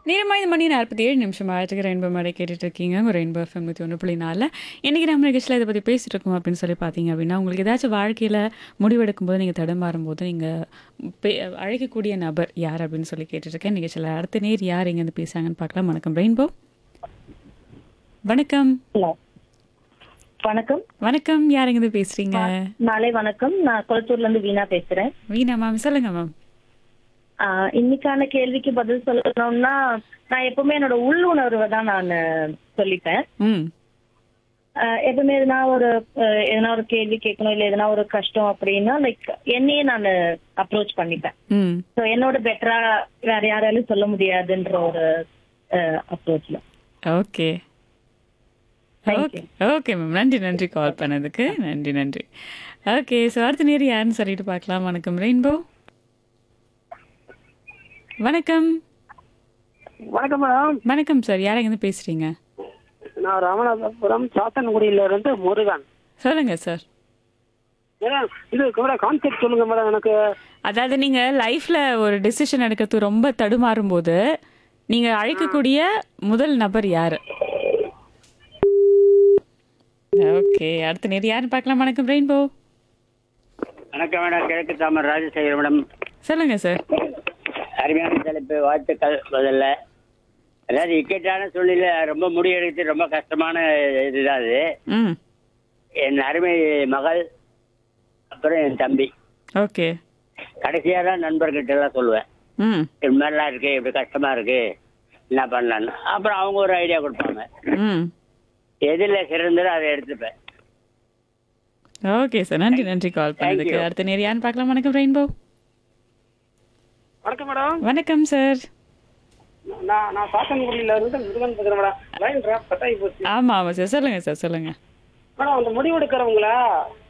நேரமாக இந்த மணி நாற்பத்தி ஏழு நிமிஷம் ஆயிரத்துக்கு ரெயின்போ மாதிரி கேட்டுட்டு இருக்கீங்க ஒரு ரெயின்போ எஃப்எம் நூற்றி ஒன்று புள்ளி நாலில் இன்றைக்கி நம்ம நிகழ்ச்சியில் இதை பற்றி பேசிட்டு இருக்கோம் அப்படின்னு சொல்லி பார்த்தீங்க அப்படின்னா உங்களுக்கு ஏதாச்சும் வாழ்க்கையில் முடிவெடுக்கும் போது நீங்கள் தடுமாறும் போது நீங்கள் அழைக்கக்கூடிய நபர் யார் அப்படின்னு சொல்லி கேட்டுட்ருக்கேன் நிகழ்ச்சியில் அடுத்த நேர் யார் இங்கேருந்து பேசுகிறாங்கன்னு பார்க்கலாம் வணக்கம் ரெயின்போ வணக்கம் ஹலோ வணக்கம் வணக்கம் யார் இங்கேருந்து பேசுகிறீங்க நாளை வணக்கம் நான் கொளத்தூர்ல இருந்து வீணா பேசுறேன் வீணா மேம் சொல்லுங்கள் மேம் ஆஹ் இன்னைக்கான கேள்விக்கு பதில் சொல்லணும்னா நான் எப்பவுமே என்னோட உள்ளுணர்வை தான் நான் சொல்லிப்பேன் ம் ஆஹ் எப்பவுமே எதனா ஒரு ஆஹ் எதனா ஒரு கேள்வி கேட்கணும் இல்ல எதனா ஒரு கஷ்டம் அப்படின்னா லைக் என்னையே நான் அப்ரோச் பண்ணிப்பேன் ம் ஸோ என்னோட பெட்டரா வேற யாராலும் சொல்ல முடியாதுன்ற ஒரு அப்ரோச்ல okay Thank okay okay ma'am நன்றி நன்றி கால் பண்ணதுக்கு நன்றி நன்றி ஓகே ஸோ அடுத்த நேரம் யாருன்னு சொல்லிட்டு பார்க்கலாம் வணக்கம் ரெயின்போ வணக்கம் வணக்கம் மேடம் வணக்கம் சார் யார் எங்கேருந்து பேசுகிறீங்க நான் ராமநாதபுரம் சாத்தன்குடியில இருந்து முருகன் சொல்லுங்கள் சார் மேடம் இது கூட கான்செப்ட் சொல்லுங்க மேடம் எனக்கு அதாவது நீங்கள் லைஃப்பில் ஒரு டெசிஷன் எடுக்கிறது ரொம்ப தடுமாறும் போது நீங்கள் அழைக்கக்கூடிய முதல் நபர் யார் ஓகே அடுத்த நேரம் யாருன்னு பார்க்கலாம் வணக்கம் ரெயின்போ வணக்கம் மேடம் கிழக்கு தாமர் ராஜசேகர் மேடம் சொல்லுங்கள் சார் அருமையான தலைப்பு வாழ்த்துக்கள் முதல்ல அதாவது இக்கட்டான சூழ்நிலை ரொம்ப முடிவெடுத்து ரொம்ப கஷ்டமான இதுதான் அது ம் என் அருமை மகள் அப்புறம் என் தம்பி ஓகே கடைசியாக தான் நண்பர்கிட்ட எல்லாம் சொல்லுவேன் ம் இது மாதிரிலாம் இருக்கு இப்படி கஷ்டமா இருக்கு என்ன பண்ணலான்னு அப்புறம் அவங்க ஒரு ஐடியா கொடுப்பாங்க ம் எதில் சிறந்ததோ அதை எடுத்துப்பேன் ஓகே சார் நன்றி நன்றி கால் பண்ணதுக்கு you. அடுத்த நேரம் யாருன்னு பார்க்கலாம் வணக்கம் ரெயின்போ வணக்கம் மேடம் வணக்கம் சார் நான் நான் சாத்தன்குடியில இருந்து முருகன் பேசுறேன் மேடம் லைன் டிராப் கட்டாயி போச்சு ஆமாம் ஆமாம் சார் சொல்லுங்கள் சார் சொல்லுங்கள் மேடம் அந்த முடிவு எடுக்கிறவங்கள